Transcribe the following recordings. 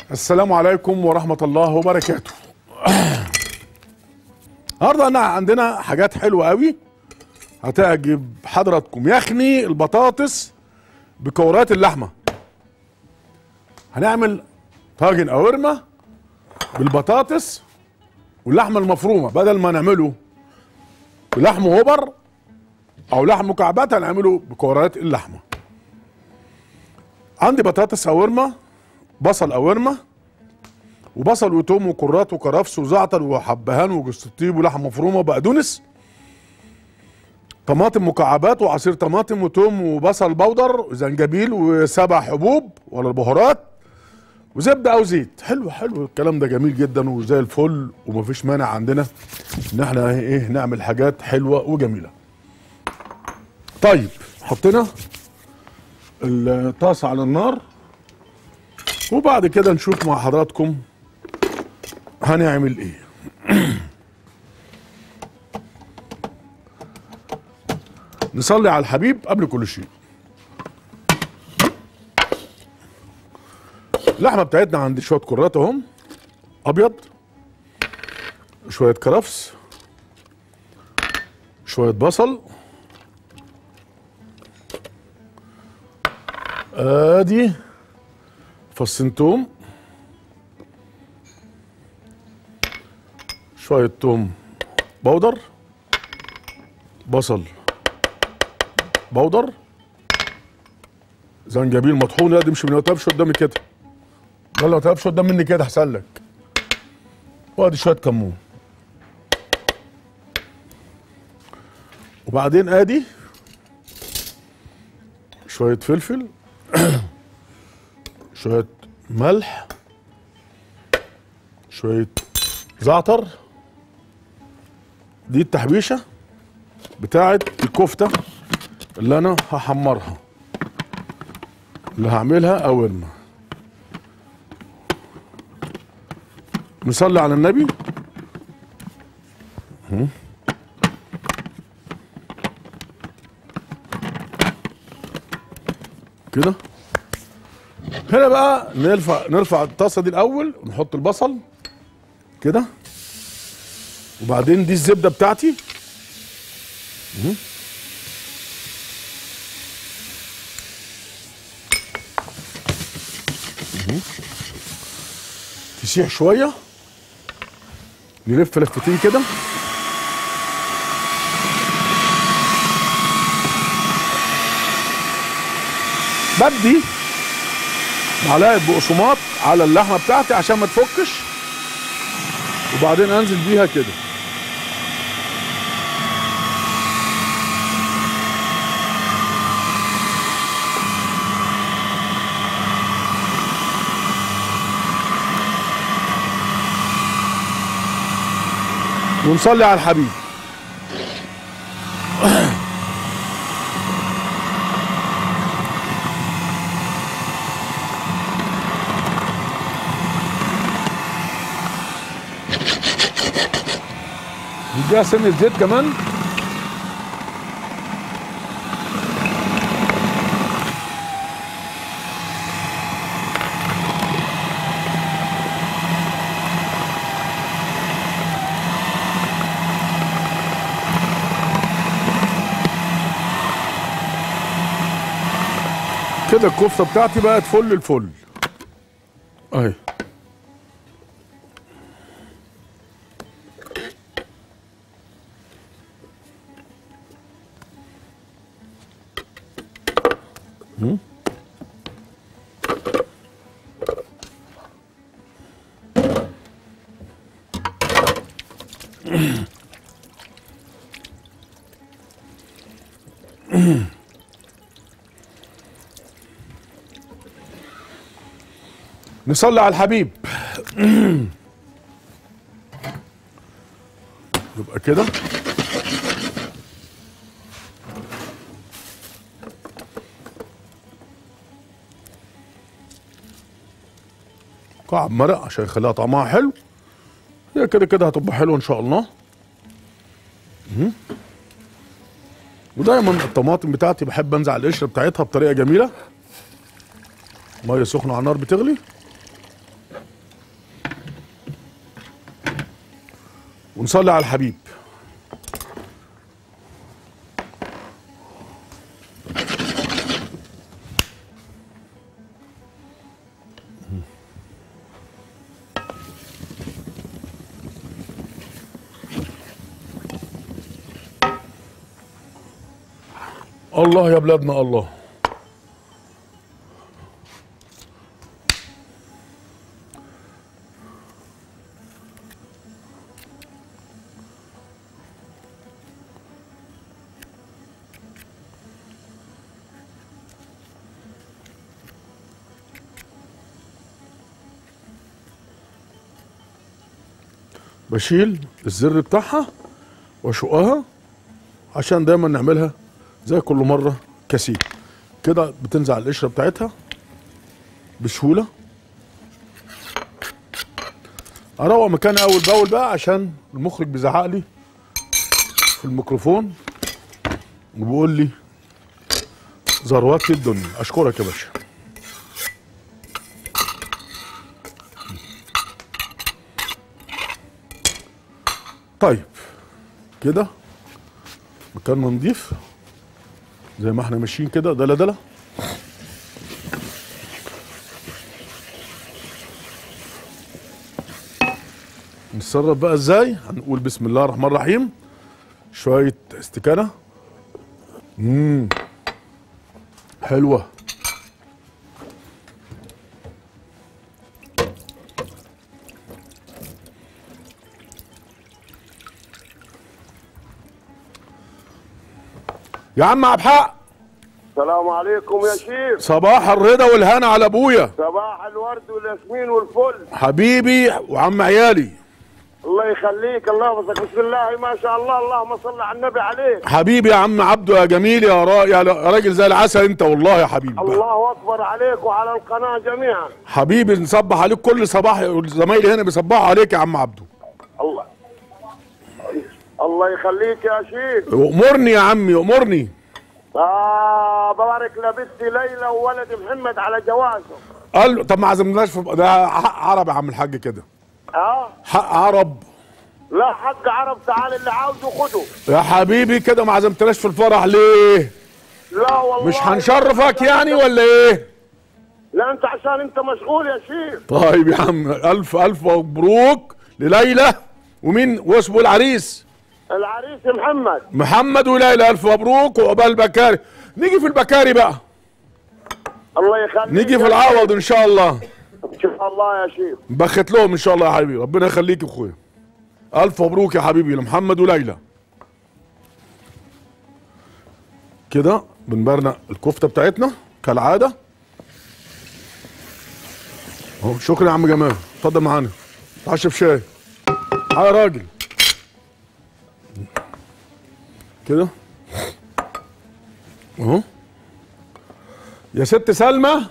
السلام عليكم ورحمة الله وبركاته النهارده انا عندنا حاجات حلوة قوي هتعجب حضراتكم يخني البطاطس بكورات اللحمة هنعمل طاجن قوارمة بالبطاطس واللحمة المفرومة بدل ما نعمله بلحم هوبر او لحم مكعبات هنعمله بكورات اللحمة عندي بطاطس قوارمة بصل قوارمة وبصل وتوم وكرات وكرفس وزعتر وحبهان وجوز الطيب ولحم مفرومه وبقدونس طماطم مكعبات وعصير طماطم وتوم وبصل بودر وزنجبيل وسبع حبوب ولا البهارات وزبده او زيت حلو حلو الكلام ده جميل جدا وزي الفل ومفيش مانع عندنا ان احنا ايه نعمل حاجات حلوه وجميله طيب حطينا الطاسه على النار وبعد كده نشوف مع حضراتكم هنعمل ايه نصلي على الحبيب قبل كل شيء اللحمه بتاعتنا عندي شويه كرات اهم ابيض شويه كرفس شويه بصل ادي فصين توم شوية توم بودر بصل بودر زنجبيل مطحون لا دي مش ما تقفش قدامي كده لا ما تقفش قدام مني كده احسن لك وادي شوية كمون وبعدين ادي شوية فلفل شوية ملح شوية زعتر دي التحبيشة بتاعت الكفتة اللي انا هحمرها اللي هعملها قوارمة نصلي على النبي هم. كده هنا بقى نرفع نرفع الطاسه دي الاول ونحط البصل كده وبعدين دي الزبده بتاعتي مم. مم. تسيح شويه نلف لفتين كده بدي معلقه بقسماط على اللحمه بتاعتي عشان ما تفكش وبعدين انزل بيها كده ونصلي على الحبيب نديها سنة زيت كمان كده الكفته بتاعتي بقت فل الفل اهي نصلي على الحبيب يبقى كده كعب مرق عشان يخليها طعمها حلو هي كده كده هتبقى حلوه ان شاء الله مم. ودايما الطماطم بتاعتي بحب انزع القشره بتاعتها بطريقه جميله ميه سخنه على النار بتغلي ونصلي على الحبيب الله يا بلادنا الله بشيل الزر بتاعها واشقها عشان دايما نعملها زي كل مره كثيف كده بتنزع القشره بتاعتها بسهوله اروق مكاني اول باول بقى عشان المخرج بيزعق لي في الميكروفون وبيقول لي ذروات الدنيا اشكرك يا باشا طيب كده مكان نضيف زي ما احنا ماشيين كده دلا دلا نتصرف بقى ازاي هنقول بسم الله الرحمن الرحيم شويه استكانه امم حلوه يا عم عبد الحق السلام عليكم يا شيخ صباح الرضا والهنا على ابويا صباح الورد والياسمين والفل حبيبي وعم عيالي الله يخليك الله يحفظك بسم الله ما شاء الله اللهم صل على النبي عليك حبيبي يا عم عبده يا جميل يا را... يا راجل زي العسل انت والله يا حبيبي الله اكبر عليك وعلى القناه جميعا حبيبي نصبح عليك كل صباح زمايلي هنا بيصبحوا عليك يا عم عبده الله الله يخليك يا شيخ امرني يا عمي امرني آه ببارك لبنتي ليلى وولدي محمد على جوازه قال له طب ما عزمناش في ده حق عرب يا عم الحاج كده اه حق عرب لا حق عرب تعال اللي عاوزه خده يا حبيبي كده ما عزمتناش في الفرح ليه لا والله مش هنشرفك يعني ولا ايه لا انت عشان انت مشغول يا شيخ طيب يا عم الف الف مبروك لليلى ومين واسمه العريس العريس محمد محمد وليلى الف مبروك وعقبال بكاري نيجي في البكاري بقى الله يخليك نيجي في يا العوض ان شاء الله ان شاء الله يا شيخ بخت لهم ان شاء الله يا حبيبي ربنا يخليك يا اخويا الف مبروك يا حبيبي لمحمد وليلى كده بنبرنا الكفته بتاعتنا كالعاده اهو شكرا يا عم جمال اتفضل معانا اشرب شاي تعالى يا راجل كده اهو يا ست سلمى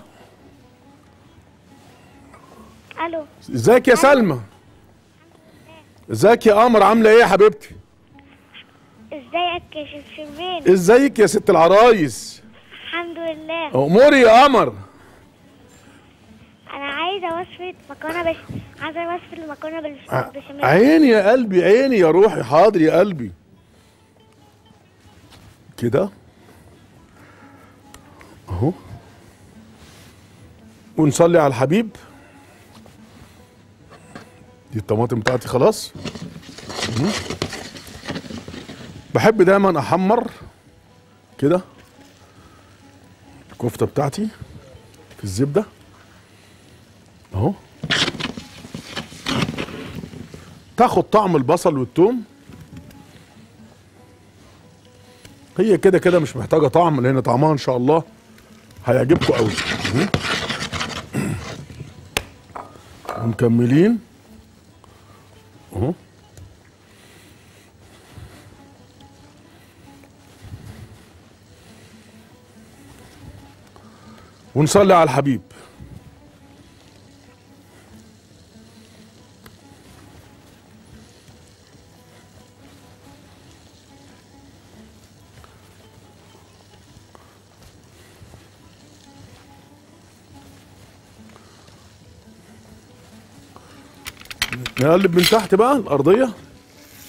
الو ازيك يا سلمى ازيك يا قمر عامله ايه يا حبيبتي ازيك يا شيخ شربين ازيك يا ست العرايس الحمد لله اموري يا قمر انا عايزه وصفه مكرونه بش عايزه وصفه المكرونه بالبش- ع- بالبشاميل عيني يا قلبي عيني يا روحي حاضر يا قلبي كده اهو ونصلي على الحبيب دي الطماطم بتاعتي خلاص مم. بحب دايما احمر كده الكفته بتاعتي في الزبده اهو تاخد طعم البصل والثوم هي كده كده مش محتاجه طعم لان طعمها ان شاء الله هيعجبكم قوي مهم. ومكملين اهو ونصلي على الحبيب نقلب من تحت بقى الأرضية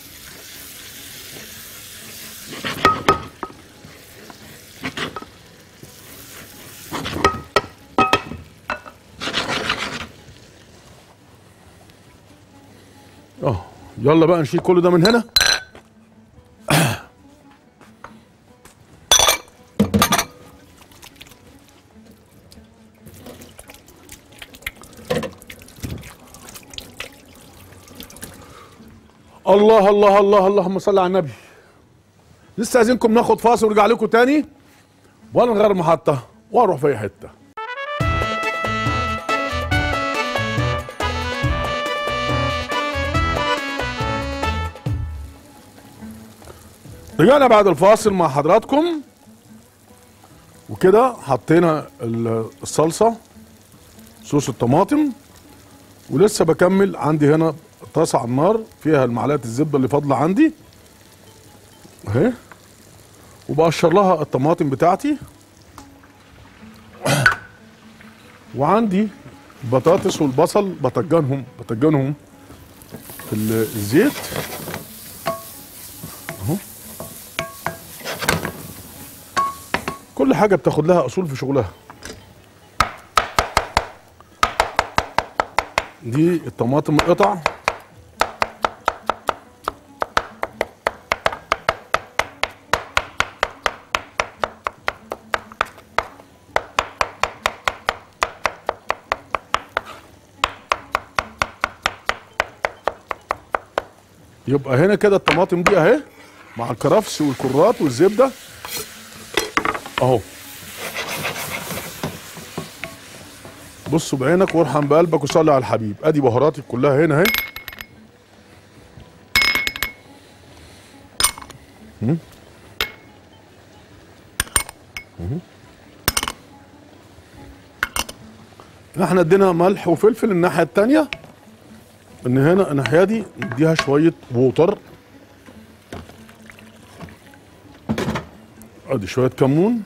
اه يلا بقى نشيل كل ده من هنا الله الله الله اللهم صل على النبي لسه عايزينكم ناخد فاصل ونرجع لكم تاني ولا نغير محطة ولا نروح في أي حتة رجعنا بعد الفاصل مع حضراتكم وكده حطينا ال- الصلصة صوص الطماطم ولسه بكمل عندي هنا طاسة على النار فيها المعلقة الزبدة اللي فاضلة عندي اهي وبقشر لها الطماطم بتاعتي وعندي البطاطس والبصل بطجنهم بطجنهم في ال- الزيت اهو كل حاجة بتاخد لها أصول في شغلها دي الطماطم القطع يبقى هنا كده الطماطم دي اهي مع الكرفس والكرات والزبده اهو بصوا بعينك وارحم بقلبك وصلي على الحبيب ادي بهاراتي كلها هنا اهي مم. مم. احنا ادينا ملح وفلفل الناحيه التانيه ان هنا الناحيه دي نديها شويه ووتر ادي شويه كمون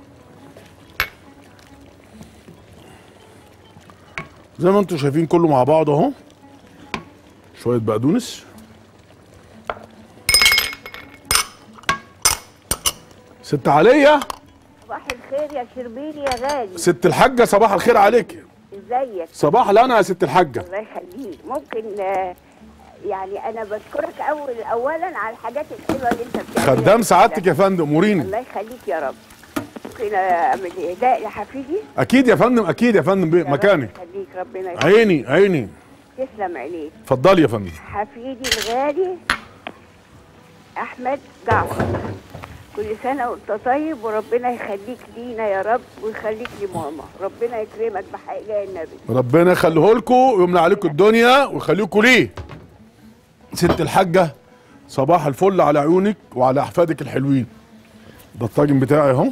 زي ما انتم شايفين كله مع بعض اهو شويه بقدونس ست عليا صباح الخير يا شربيني يا غالي ست الحاجه صباح الخير عليك ازيك صباح الهنا يا ست الحاجه الله يخليك ممكن آه، يعني انا بشكرك اول اولا على الحاجات الحلوه اللي انت بتعملها خدام سعادتك يا فندم اموريني الله يخليك يا رب ممكن اعمل اهداء لحفيدي اكيد يا فندم اكيد يا فندم يا رب مكاني يخليك ربنا يخليك عيني عيني تسلم عينيك اتفضلي يا فندم حفيدي الغالي احمد جعفر كل سنه وانت طيب وربنا يخليك لينا يا رب ويخليك لماما ربنا يكرمك بحقيقه النبي ربنا يخليه لكم ويمنع عليكم الدنيا ويخليكم ليه ست الحاجه صباح الفل على عيونك وعلى احفادك الحلوين ده الطاجن بتاعي اهو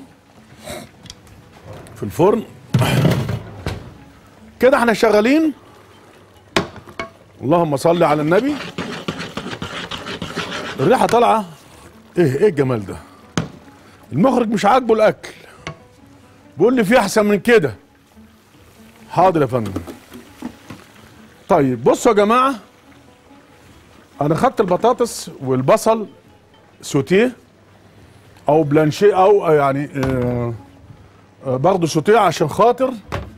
في الفرن كده احنا شغالين اللهم صل على النبي الريحه طالعه ايه ايه الجمال ده المخرج مش عاجبه الاكل بيقول لي في احسن من كده حاضر يا فندم طيب بصوا يا جماعه انا خدت البطاطس والبصل سوتيه او بلانشيه او يعني آه آه برضه سوتيه عشان خاطر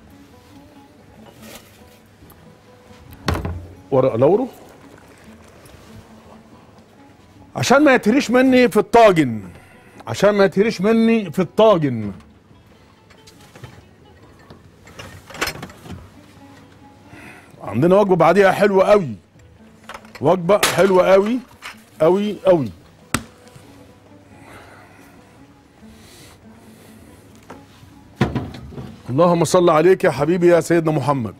ورق لورو عشان ما يتهريش مني في الطاجن عشان ما يتهريش مني في الطاجن عندنا وجبه بعديها حلوه قوي وجبه حلوه قوي قوي قوي اللهم صل عليك يا حبيبي يا سيدنا محمد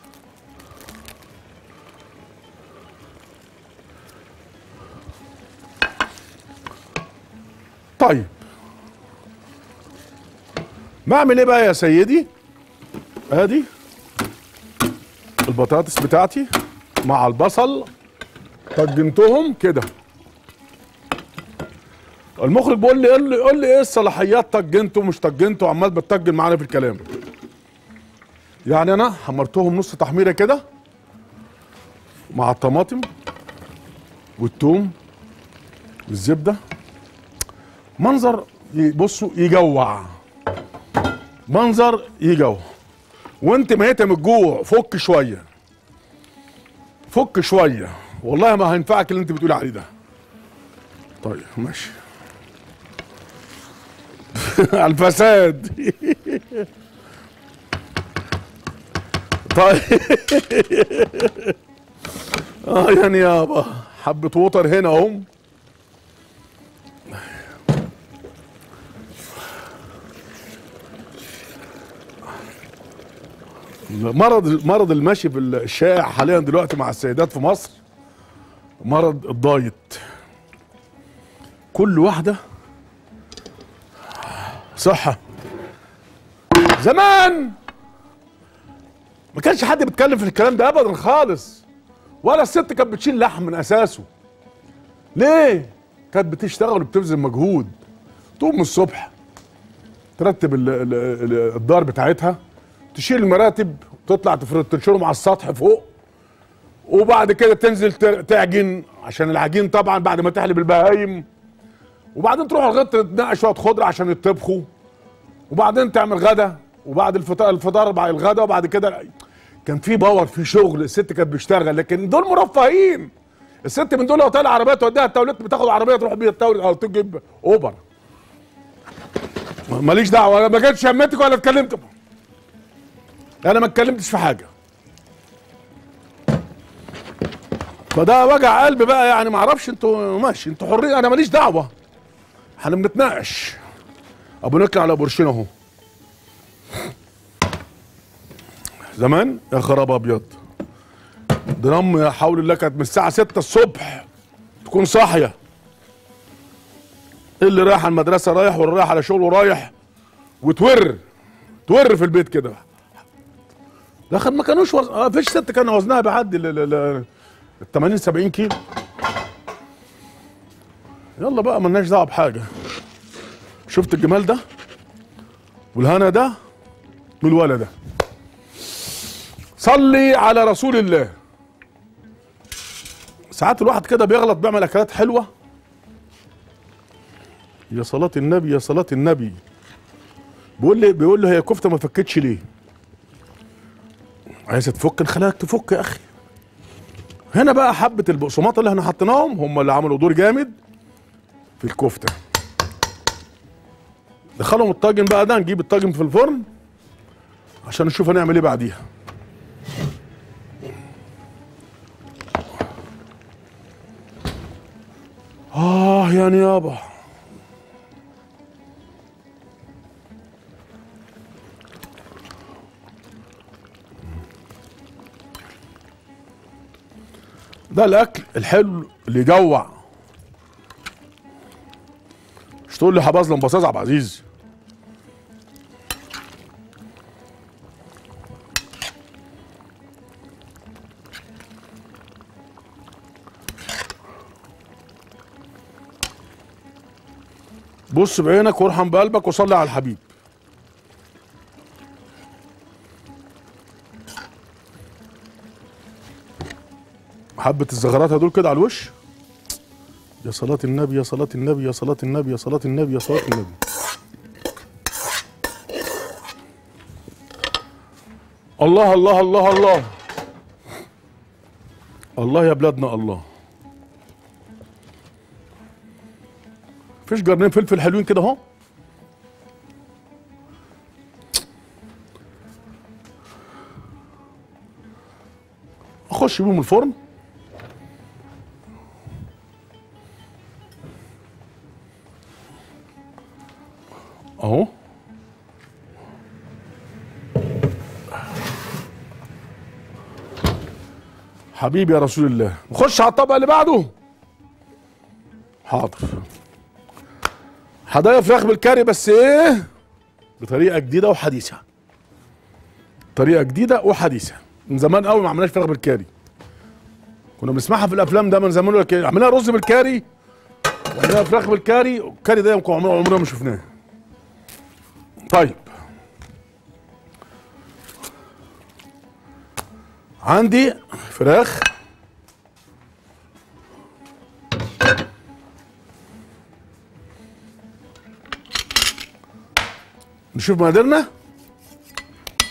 طيب بعمل ايه بقى يا سيدي ادي البطاطس بتاعتي مع البصل طجنتهم كده المخرج بيقول لي قول لي قول لي ايه الصلاحيات طجنته ومش طجنته وعمال بتطجن معانا في الكلام يعني انا حمرتهم نص تحميره كده مع الطماطم والثوم والزبده منظر ي- بصوا يجوع منظر يجوع وانت ميته من الجوع فك شويه فك شويه والله ما هينفعك اللي انت بتقولي عليه ده طيب ماشي على الفساد طيب اه يعني يابا حبة ووتر هنا اهم مرض مرض المشي في الشائع حاليا دلوقتي مع السيدات في مصر مرض الدايت كل واحدة صحة زمان ما كانش حد بيتكلم في الكلام ده ابدا خالص ولا الست كانت بتشيل لحم من اساسه ليه كانت بتشتغل وبتبذل مجهود تقوم الصبح ترتب ال- ال- ال- الدار بتاعتها تشيل المراتب وتطلع تفرد تنشرهم على السطح فوق وبعد كده تنزل ت- تعجن عشان العجين طبعا بعد ما تحلب البهايم وبعدين تروح الغد تنقي شويه خضره عشان يطبخوا وبعدين تعمل غدا وبعد الفطار الفطار بعد الغدا وبعد كده كان في باور في شغل الست كانت بتشتغل لكن دول مرفهين الست من دول لو طالع عربيه توديها التوليت بتاخد عربيه تروح بيها التوليت او تجيب اوبر ماليش دعوه انا ما جيتش شمتك ولا اتكلمت انا ما اتكلمتش في حاجه فده وجع قلب بقى يعني ما اعرفش انتوا ماشي انتوا حرين انا ماليش دعوه احنا بنتناقش ابو نكر على برشين اهو زمان يا خراب ابيض درام يا حول الله كانت من الساعه 6 الصبح تكون صاحيه اللي رايح على المدرسه رايح واللي رايح على شغله رايح وتور تور في البيت كده لكن ما كانوش وز... آه فيش ست كان وزنها بيعدي ال ال- ال- ال 80 70 كيلو يلا بقى ملناش دعوه بحاجه شفت الجمال ده والهنا ده من الولد ده صلي على رسول الله ساعات الواحد كده بيغلط بيعمل اكلات حلوه يا صلاة النبي يا صلاة النبي بيقول لي بيقول له هي كفته ما فكتش ليه؟ عايزه تفك نخليك تفك يا اخي هنا بقى حبه البقسماط اللي احنا حطيناهم هم اللي عملوا دور جامد في الكفته دخلهم الطاجن بقى ده نجيب الطاجن في الفرن عشان نشوف هنعمل ايه بعديها اه يا نيابه ده الاكل الحلو اللي يجوع مش تقول لي حباظ لمباصاز عبد العزيز بص بعينك وارحم بقلبك وصلي على الحبيب حبة الزغرات دول كده على الوش يا صلاة النبي يا صلاة النبي يا صلاة النبي يا صلاة النبي يا صلاة النبي الله الله الله الله الله يا بلادنا الله فيش جرنين فلفل حلوين كده اهو اخش بيهم الفرن اهو حبيبي يا رسول الله نخش على الطبق اللي بعده حاضر حدايا فراخ بالكاري بس ايه بطريقه جديده وحديثه طريقه جديده وحديثه من زمان قوي ما عملناش فراخ بالكاري كنا بنسمعها في الافلام ده من زمان يقول لك إيه، عملنا رز بالكاري وعملنا فراخ بالكاري الكاري ده يمكن عمرنا عمرنا ما شفناه طيب عندي فراخ نشوف مقاديرنا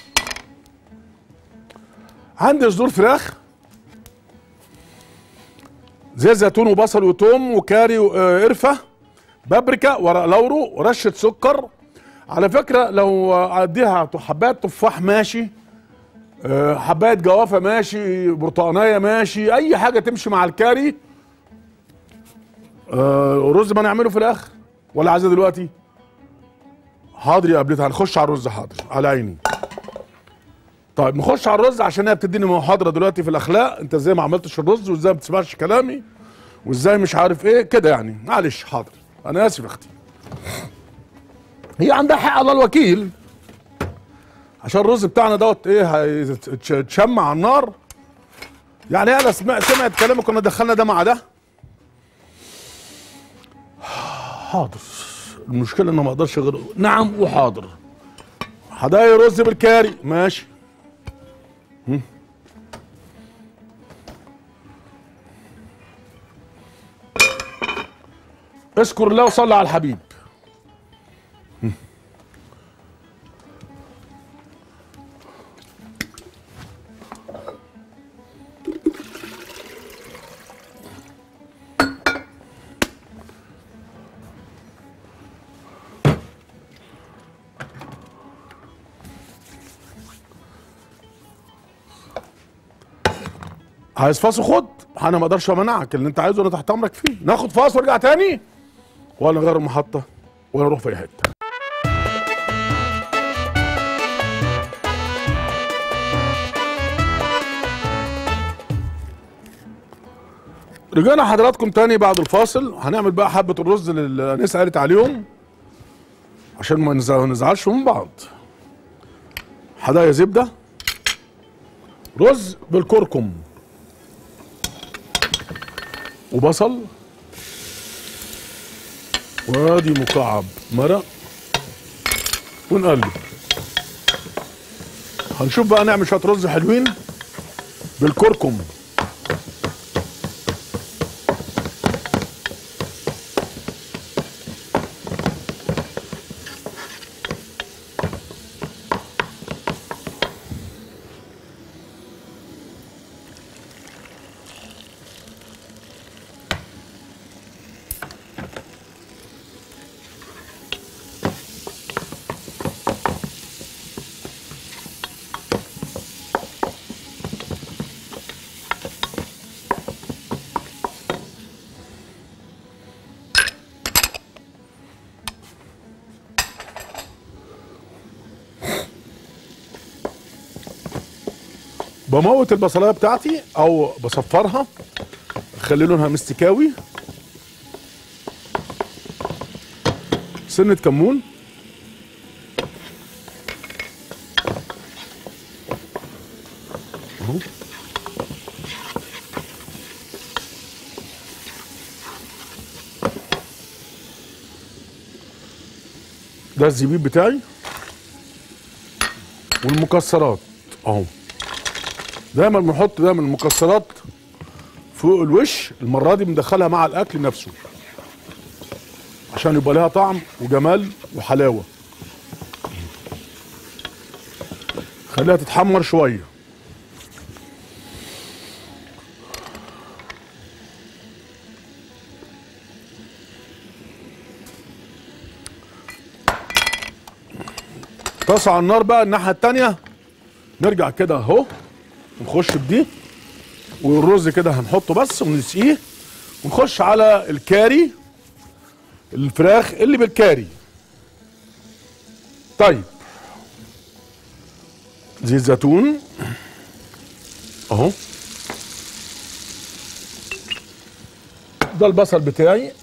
عندي صدور فراخ زيت زيتون وبصل وتوم وكاري وقرفه بابريكا ورق لورو ورشه سكر على فكره لو اديها حبات تفاح ماشي آه، حبايه جوافه ماشي برتقانيه ماشي اي حاجه تمشي مع الكاري آه، الرز ما نعمله في الاخر ولا عايزاه دلوقتي حاضر يا قبلتها هنخش على الرز حاضر على عيني طيب نخش على الرز عشان هي بتديني محاضره دلوقتي في الاخلاق انت ازاي ما عملتش الرز وازاي ما بتسمعش كلامي وازاي مش عارف ايه كده يعني معلش حاضر انا اسف يا اختي هي عندها حق الله الوكيل عشان الرز بتاعنا دوت ايه هيتشم على النار يعني انا سمعت سمعت كلامك كنا دخلنا ده مع ده حاضر المشكله ان ما اقدرش غير نعم وحاضر هضايق رز بالكاري ماشي هم. اذكر الله وصلي على الحبيب هم. عايز فاصل خد انا ما اقدرش امنعك اللي انت عايزه انا تحت امرك فيه ناخد فاصل وارجع تاني ولا نغير المحطه ولا نروح في اي حته رجعنا حضراتكم تاني بعد الفاصل هنعمل بقى حبه الرز اللي الناس قالت عليهم عشان ما نزع- ما نزعلش من بعض حدايا زبده رز بالكركم وبصل وادي مكعب مرق ونقلب هنشوف بقى نعمل شويه رز حلوين بالكركم بموت البصلايه بتاعتي او بصفرها اخلي لونها مستكاوي سنه كمون أهو. ده الزبيب بتاعي والمكسرات اهو دايما بنحط دايما المكسرات فوق الوش المره دي بندخلها مع الاكل نفسه عشان يبقى لها طعم وجمال وحلاوه خليها تتحمر شويه طاسه على النار بقى الناحيه التانيه نرجع كده اهو نخش بدي والرز كده هنحطه بس ونسقيه ونخش على الكاري الفراخ اللي بالكاري طيب زيت زيتون اهو ده البصل بتاعي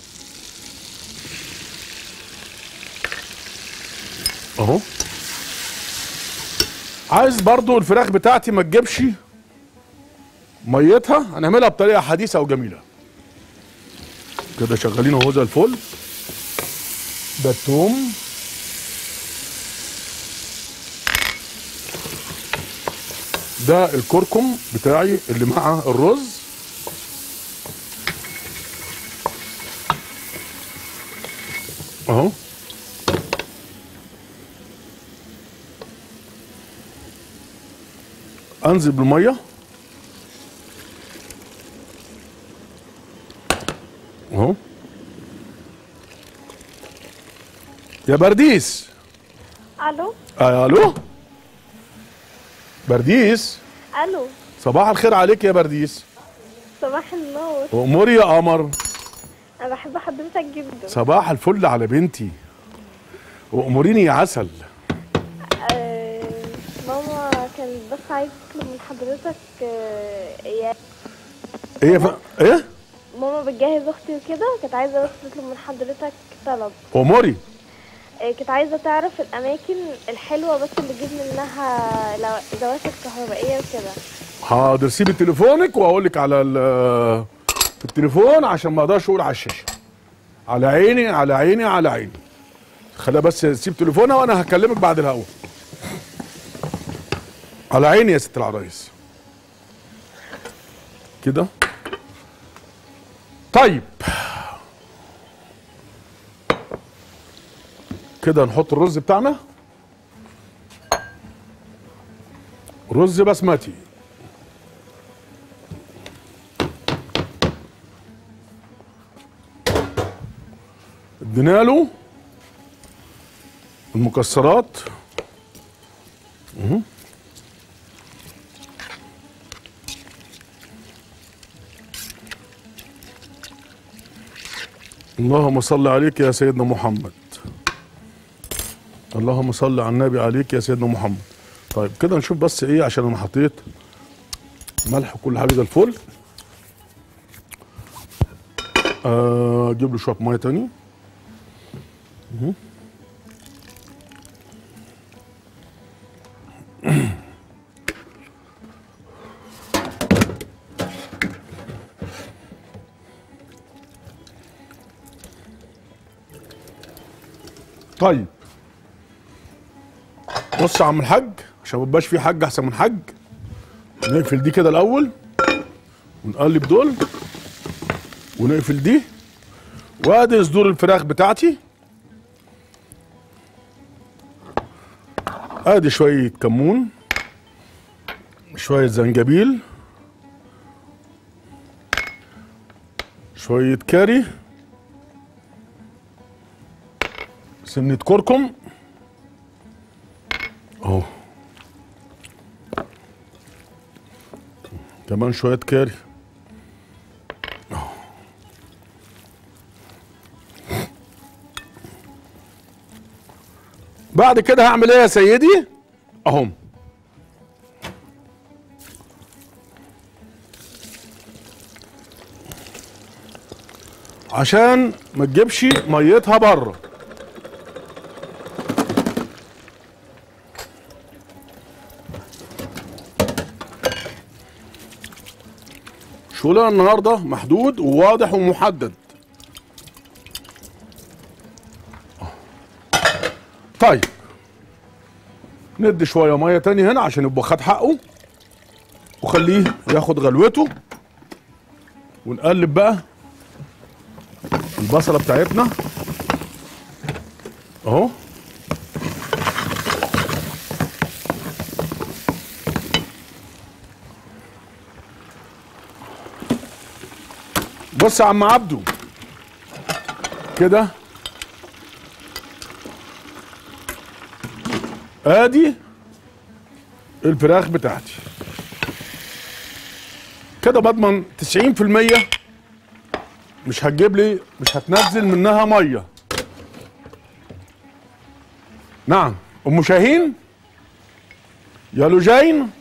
اهو عايز برضو الفراخ بتاعتي ما تجيبش ميتها هنعملها بطريقه حديثه وجميله كده شغالين اهو زي الفل ده التوم ده الكركم بتاعي اللي مع الرز اهو انزل بالميه يا برديس الو آه الو برديس الو صباح الخير عليك يا برديس صباح النور واموري يا قمر انا بحب حضرتك جدا صباح الفل على بنتي واموريني يا عسل آه ماما كانت بس عايزه تطلب من حضرتك آه يا ايه ف... ايه ماما بتجهز اختي وكده كانت عايزه بس تطلب من حضرتك طلب اموري آه كانت عايزه تعرف الاماكن الحلوه بس اللي تجيب منها لو- دواسة كهربائيه وكده حاضر سيبي تليفونك واقول لك على ال- في التليفون عشان ما اقدرش اقول على الشاشه على عيني على عيني على عيني خليها بس تسيب تليفونها وانا هكلمك بعد الهوا على عيني يا ست العرايس كده طيب كده نحط الرز بتاعنا رز بسمتي ادينا له المكسرات مهم. اللهم صل عليك يا سيدنا محمد اللهم صل على النبي عليك يا سيدنا محمد طيب كده نشوف بس ايه عشان انا حطيت ملح وكل حاجه زي الفل آه، اجيب له شويه ميه تاني مهم. طيب بص يا عم الحاج عشان ما يبقاش في حاج احسن من حاج نقفل دي كده الاول ونقلب دول ونقفل دي وادي صدور الفراخ بتاعتي ادي شويه كمون شويه زنجبيل شويه كاري سنه كركم اهو كمان شويه كاري بعد كده هعمل ايه يا سيدي اهم عشان ما تجيبش ميتها بره شغلنا النهارده محدود وواضح ومحدد طيب ندي شويه ميه تاني هنا عشان يبقى خد حقه وخليه ياخد غلوته ونقلب بقى البصله بتاعتنا اهو بص يا عم عبده كده ادي الفراخ بتاعتي كده بضمن 90% مش هتجيب لي مش هتنزل منها ميه نعم ام شاهين يا لوجين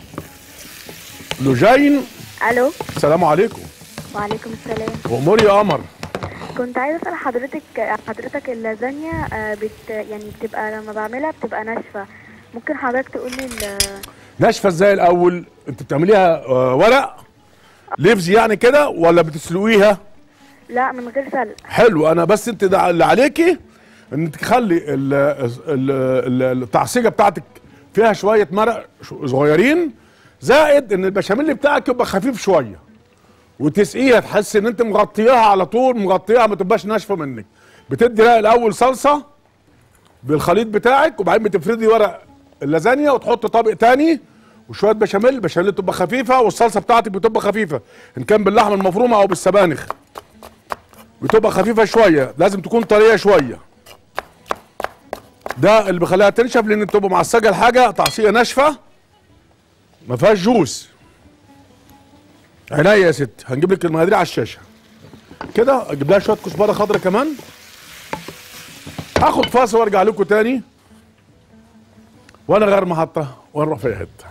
لوجين الو السلام عليكم وعليكم السلام وامور يا قمر كنت عايزه اسال حضرتك حضرتك اللازانيا آه، بت يعني بتبقى لما بعملها بتبقى ناشفه ممكن حضرتك تقول لي ال- ناشفه ازاي الاول انت بتعمليها آه، ورق لفز يعني كده ولا بتسلقيها لا من غير سلق حلو انا بس انت ده اللي عليكي ان تخلي ال- ال- ال- التعصيجه بتاعتك فيها شويه مرق ش- صغيرين زائد ان البشاميل بتاعك يبقى خفيف شويه وتسقيها تحس ان انت مغطياها على طول مغطياها ما تبقاش ناشفه منك بتدي لها الاول صلصه بالخليط بتاعك وبعدين بتفردي ورق اللازانيا وتحط طبق تاني وشويه بشاميل البشاميل تبقى خفيفه والصلصه بتاعتك بتبقى خفيفه ان كان باللحمه المفرومه او بالسبانخ بتبقى خفيفه شويه لازم تكون طريه شويه ده اللي بيخليها تنشف لان تبقى معصجه الحاجه تعصيه ناشفه ما فيهاش جوس عينيا يا ست هنجيب لك المقادير على الشاشه كده اجيب لها شويه كزبره خضراء كمان هاخد فاصل وارجع لكم تاني وانا غير محطه ونروح في أي حته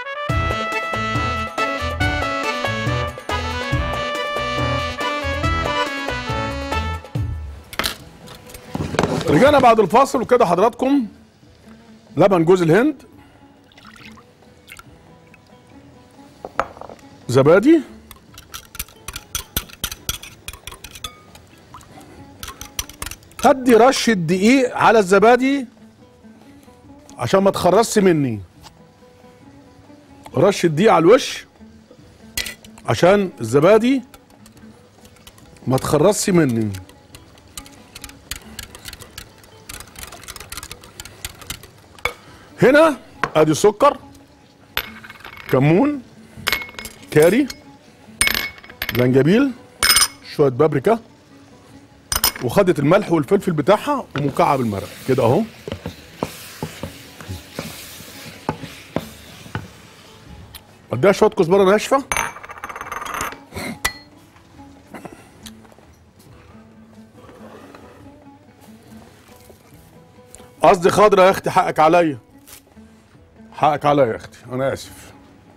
رجعنا بعد الفاصل وكده حضراتكم لبن جوز الهند زبادي هدي رشة دقيق على الزبادي عشان ما تخرصش مني رشة دقيق على الوش عشان الزبادي ما تخرصش مني هنا ادي سكر كمون كاري زنجبيل شويه بابريكا وخدت الملح والفلفل بتاعها ومكعب المرق كده اهو اديها شويه كزبره ناشفه قصدي خضرة يا اختي حقك عليا حقك عليا يا اختي انا اسف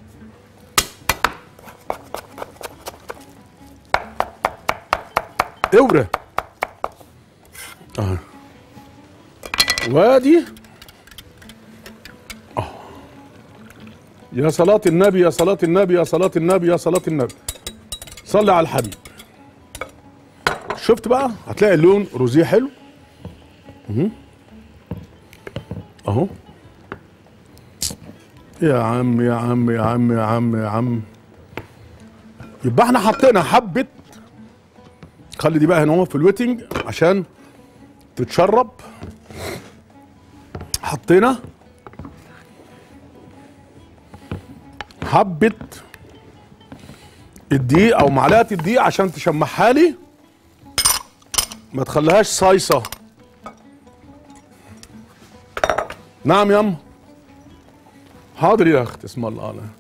اورة اه وادي اه يا صلاة النبي يا صلاة النبي يا صلاة النبي يا صلاة النبي صلي على الحبيب شفت بقى هتلاقي اللون روزيه حلو اهو يا عم يا عم يا عم يا عم يا عم يبقى احنا حطينا حبه خلي دي بقى هنا اهو في الويتنج عشان تتشرب حطينا حبه الدقيق او معلقه الدقيق عشان تشمعها لي ما تخليهاش صايصه نعم يا أم حاضر يا اخت اسم الله على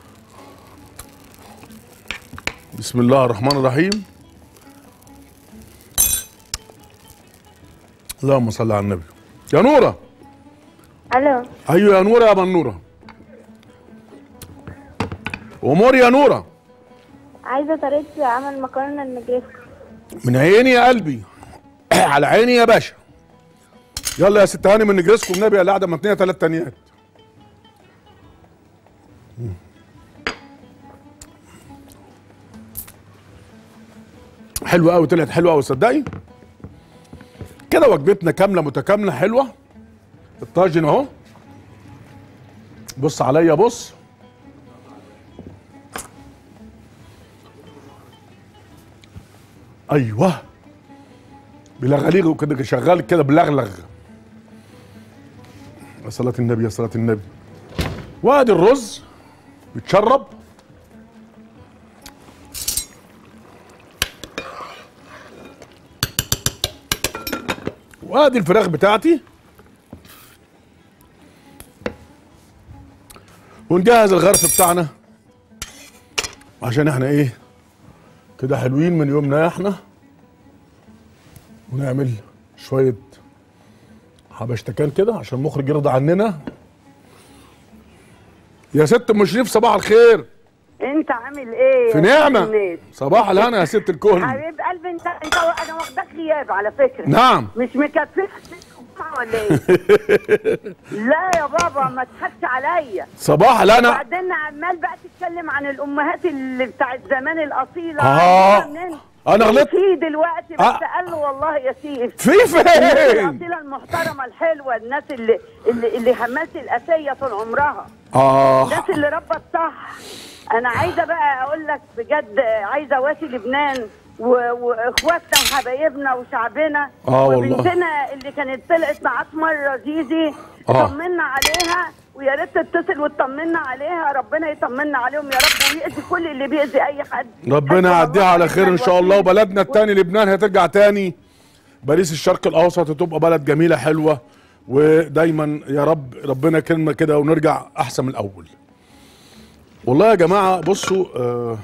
بسم الله الرحمن الرحيم اللهم صل على النبي يا نورة الو ايوه يا نورة يا منورة امور يا نورة عايزه طريقه عمل مكرونه النجريسكو من عيني يا قلبي على عيني يا باشا يلا يا ست هاني من نجرسكم النبي اللي قاعده متنيه ثلاث تانيات حلوه قوي طلعت حلوه قوي صدقي كده وجبتنا كامله متكامله حلوه الطاجن اهو بص عليا بص ايوه بلغليغ وكده شغال كده بلغلغ يا صلاة النبي يا صلاة النبي وادي الرز بيتشرب وادي الفراخ بتاعتي ونجهز الغرف بتاعنا عشان احنا ايه كده حلوين من يومنا احنا ونعمل شوية حبشتكان كده عشان المخرج يرضى عننا يا ست ام شريف صباح الخير انت عامل ايه في يا نعمة الناس؟ صباح الهنا يا ست الكل حبيب قلبي انت انت انا واخداك غياب على فكره نعم مش مكفيك ولا ايه لا يا بابا ما تضحكش عليا صباح الهنا وبعدين عمال بقى تتكلم عن الامهات اللي بتاعت زمان الاصيله آه. عندنا منين؟ أنا غلطت. في دلوقتي بس آه. قال له والله يا سيف في الناس فين الاصيله المحترمه الحلوه الناس اللي اللي, اللي حملت الاسيه طول عمرها اه الناس اللي ربت صح انا عايزه بقى اقول لك بجد عايزه اواسي لبنان و- واخواتنا وحبايبنا وشعبنا آه والله. وبنتنا اللي كانت طلعت معاك مره زيزي آه. طمنا عليها ويا ريت تتصل وتطمنا عليها ربنا يطمنا عليهم يا رب ويأذي كل اللي بيأذي اي حد ربنا حسبي يعديها الله على خير ان ونعم شاء الله الوكيل. وبلدنا التاني لبنان هترجع تاني باريس الشرق الاوسط هتبقى بلد جميله حلوه ودايما يا رب ربنا كلمه كده ونرجع احسن من الاول والله يا جماعه بصوا آه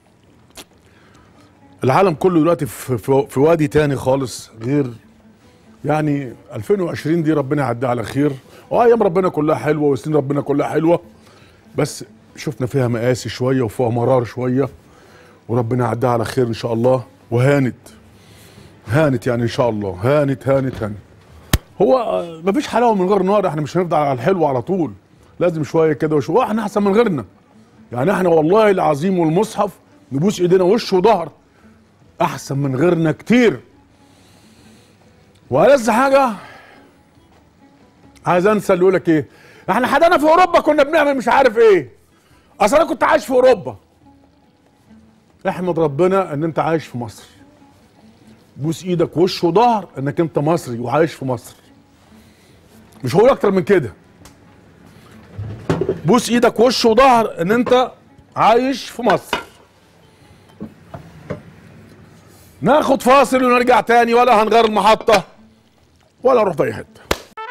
العالم كله دلوقتي في, في, في وادي تاني خالص غير يعني 2020 دي ربنا يعديها على خير وايام ربنا كلها حلوه وسنين ربنا كلها حلوه بس شفنا فيها مقاسي شويه وفيها مرار شويه وربنا يعديها على خير ان شاء الله وهانت هانت يعني ان شاء الله هانت هانت هانت هو آه، مفيش حلاوه من غير نار احنا مش هنفضل على الحلو على طول لازم شويه كده وشويه احنا احسن من غيرنا يعني احنا والله العظيم والمصحف نبوس ايدينا وش وظهر احسن من غيرنا كتير والذ حاجه عايز انسى اللي يقول لك ايه احنا حدانا في اوروبا كنا بنعمل مش عارف ايه اصل انا كنت عايش في اوروبا احمد ربنا ان انت عايش في مصر بوس ايدك وش وظهر انك انت مصري وعايش في مصر مش هقول اكتر من كده بوس ايدك وش وظهر ان انت عايش في مصر ناخد فاصل ونرجع تاني ولا هنغير المحطة ولا نروح في اي حتة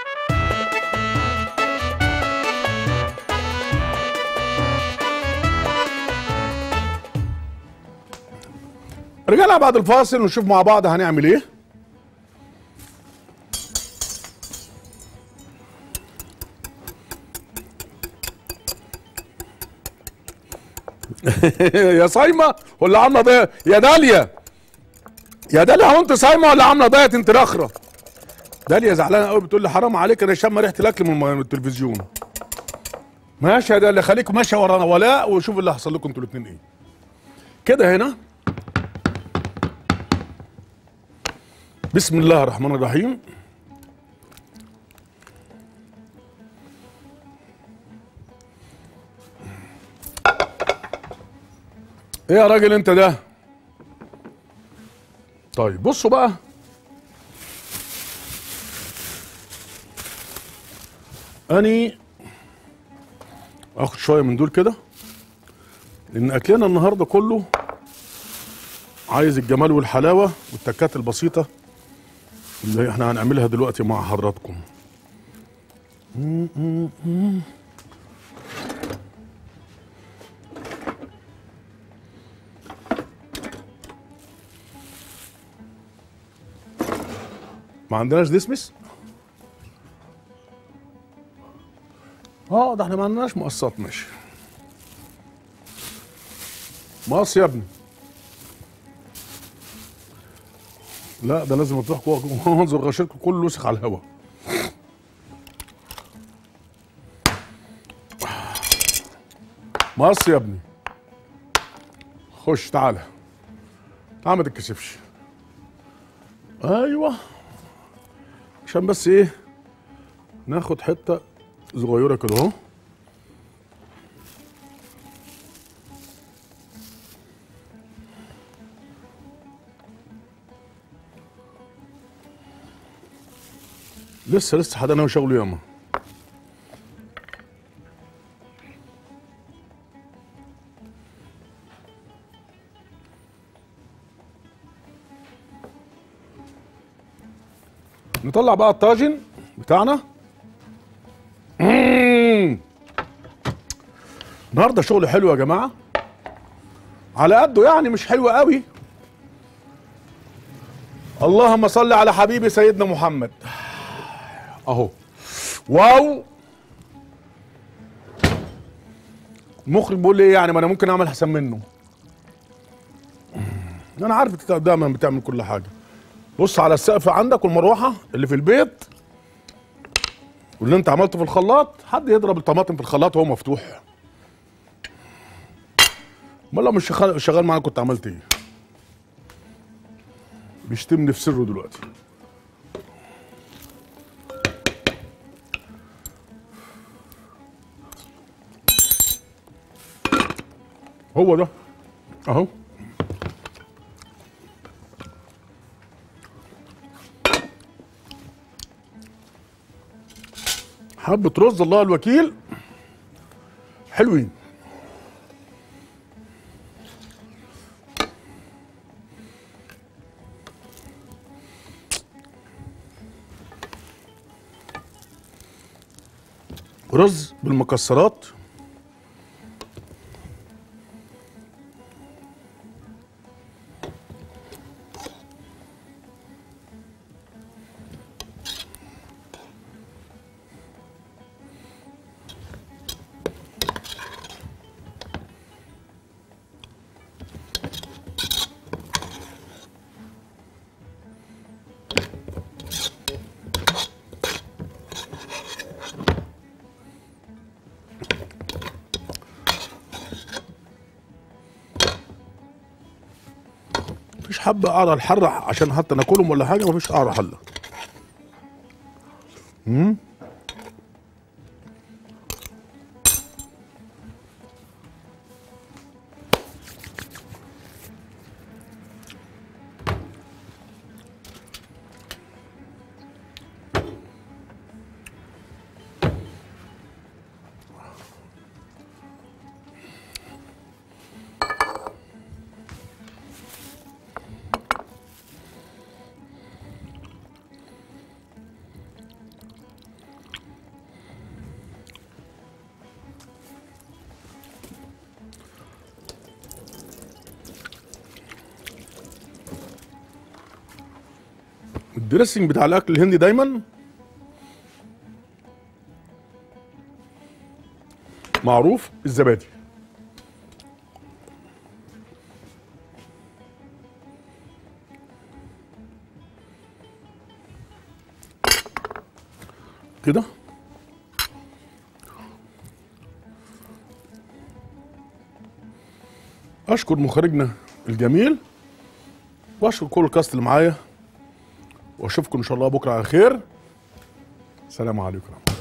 رجعنا بعد الفاصل ونشوف مع بعض هنعمل ايه يا صايمه ولا عامله ضيق يا داليا يا داليا هو انت صايمه ولا عامله دايت انت رخره داليا زعلانه قوي بتقول لي حرام عليك انا شامه ريحه الاكل من من التلفزيون ماشي يا داليا خليك ماشيه ورانا ولاء وشوف اللي هيحصل لكم انتوا الاثنين ايه كده هنا بسم الله الرحمن الرحيم ايه يا راجل انت ده طيب بصوا بقى اني اخد شويه من دول كده لان اكلنا النهارده كله عايز الجمال والحلاوه والتكات البسيطه اللي احنا هنعملها دلوقتي مع حضراتكم ما عندناش ديسمس اه ده احنا ما عندناش مقصات ماشي مقص يا ابني لا ده لازم تروح جوه منظر غشيركم كله وسخ على الهوا مقص يا ابني خش تعالى تعالى ما تتكسفش ايوه عشان بس ايه ناخد حته صغيره كده اهو لسه لسه حد انا وشغله ياما نطلع بقى الطاجن بتاعنا مم. النهارده شغل حلو يا جماعه على قده يعني مش حلو قوي اللهم صل على حبيبي سيدنا محمد اهو واو المخرج بيقول لي ايه يعني ما انا ممكن اعمل احسن منه انا عارف انت دايما بتعمل كل حاجه بص على السقف عندك والمروحه اللي في البيت واللي انت عملته في الخلاط حد يضرب الطماطم في الخلاط وهو مفتوح امال لو مش شغال شغال معاك كنت عملت ايه بيشتمني في سره دلوقتي هو ده اهو حبة رز الله الوكيل حلوين رز بالمكسرات مفيش حبة قعر الحرة عشان حتى ناكلهم ولا حاجة مفيش قعر حلة مم. الدريسنج بتاع الاكل الهندي دايما معروف الزبادي كده اشكر مخرجنا الجميل واشكر كل الكاست اللي معايا واشوفكم ان شاء الله بكره على خير سلام عليكم